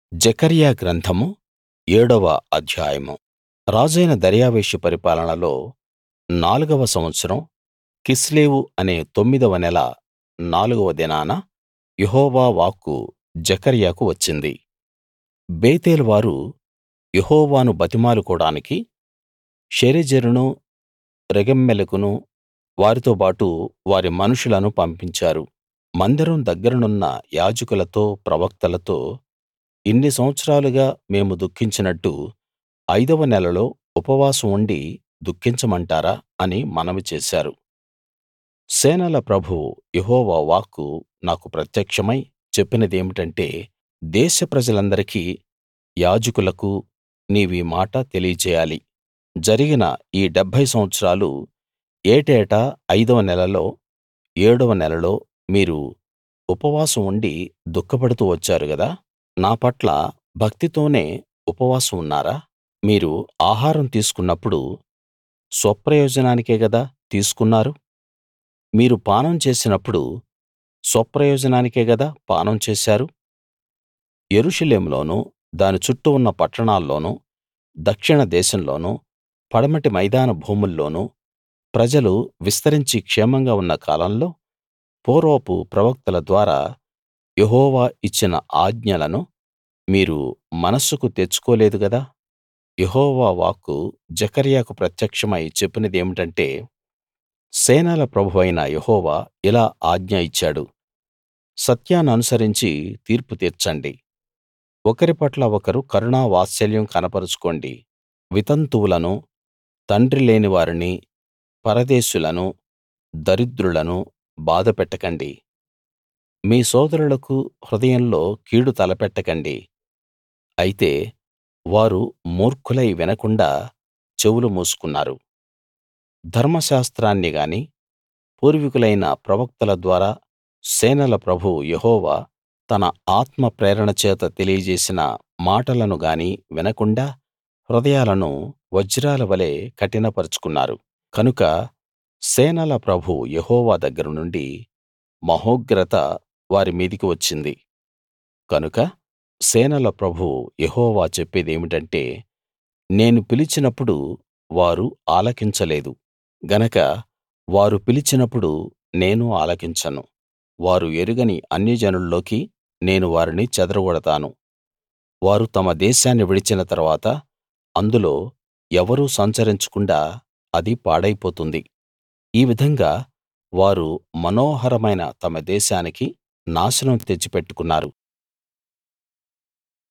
జెకర్యా గ్రంథము ఏడవ అధ్యాయము రాజైన దర్యావేషు పరిపాలనలో నాలుగవ సంవత్సరం కిస్లేవు అనే తొమ్మిదవ నెల నాలుగవ దినాన యెహోవా వాక్కు జెకర్యాకు వచ్చింది బేతేలు వారు యెహోవాను బతిమాలుకోడానికి షెరెజెరును రెగెమ్మెలెకును వారితోబాటు వారి మనుషులను పంపించారు మందిరం దగ్గరనున్న యాజకులతో ప్రవక్తలతో ఇన్ని సంవత్సరాలుగా మేము దుఃఖించినట్టు ఐదవ నెలలో ఉపవాసం ఉండి దుఃఖించమంటారా అని మనవి చేశారు సేనల ప్రభువు యెహోవా వాక్కు నాకు ప్రత్యక్షమై చెప్పినదేమిటంటే దేశ ప్రజలందరికీ యాజకులకూ నీవీ మాట తెలియచేయాలి జరిగిన ఈ డెబ్భై సంవత్సరాలు ఏటేటా ఐదవ నెలలో ఏడవ నెలలో మీరు ఉపవాసం ఉండి దుఃఖపడుతూ వచ్చారు గదా నా పట్ల భక్తితోనే ఉపవాసం ఉన్నారా మీరు ఆహారం తీసుకున్నప్పుడు స్వప్రయోజనానికే గదా తీసుకున్నారు మీరు పానం చేసినప్పుడు స్వప్రయోజనానికే గదా పానం చేశారు యెరూషలేములోనూ దాని చుట్టూ ఉన్న పట్టణాల్లోనూ దక్షిణ దేశంలోనూ పడమటి మైదాన భూముల్లోనూ ప్రజలు విస్తరించి క్షేమంగా ఉన్న కాలంలో పూర్వపు ప్రవక్తల ద్వారా యెహోవా ఇచ్చిన ఆజ్ఞలను మీరు మనస్సుకు తెచ్చుకోలేదు గదా యెహోవా వాక్కు జెకర్యాకు ప్రత్యక్షమై చెప్పినదేమిటంటే సేనల ప్రభువైన యెహోవా ఇలా ఆజ్ఞ ఇచ్చాడు సత్యాన్ననుసరించి తీర్పు తీర్చండి ఒకరి పట్ల ఒకరు కరుణా వాత్సల్యం కనపరచుకోండి వితంతువులను తండ్రి లేని వారిని పరదేశులను దరిద్రులను బాధపెట్టకండి మీ సోదరులకు హృదయంలో కీడు తలపెట్టకండి అయితే వారు మూర్ఖులై వినకుండా చెవులు మూసుకున్నారు ధర్మశాస్త్రాన్ని గాని పూర్వీకులైన ప్రవక్తల ద్వారా సేనల ప్రభువు యెహోవా తన ఆత్మ ప్రేరణ చేత తెలియజేసిన మాటలను గాని వినకుండా హృదయాలను వజ్రాల వలె కఠినపరచుకున్నారు కనుక సేనల ప్రభువు యెహోవా దగ్గర నుండి మహోగ్రత వారి మీదికి వచ్చింది కనుక సేనల ప్రభువు యెహోవా చెప్పేదేమిటంటే నేను పిలిచినప్పుడు వారు ఆలకించలేదు గనక వారు పిలిచినప్పుడు నేను ఆలకించను వారు ఎరుగని అన్యజనుల్లోకి నేను వారిని చెదరగొడతాను వారు తమ దేశాన్ని విడిచిన తరువాత అందులో ఎవరూ సంచరించకుండా అది పాడైపోతుంది ఈ విధంగా వారు మనోహరమైన తమ దేశానికి నాశనం తెచ్చిపెట్టుకున్నారు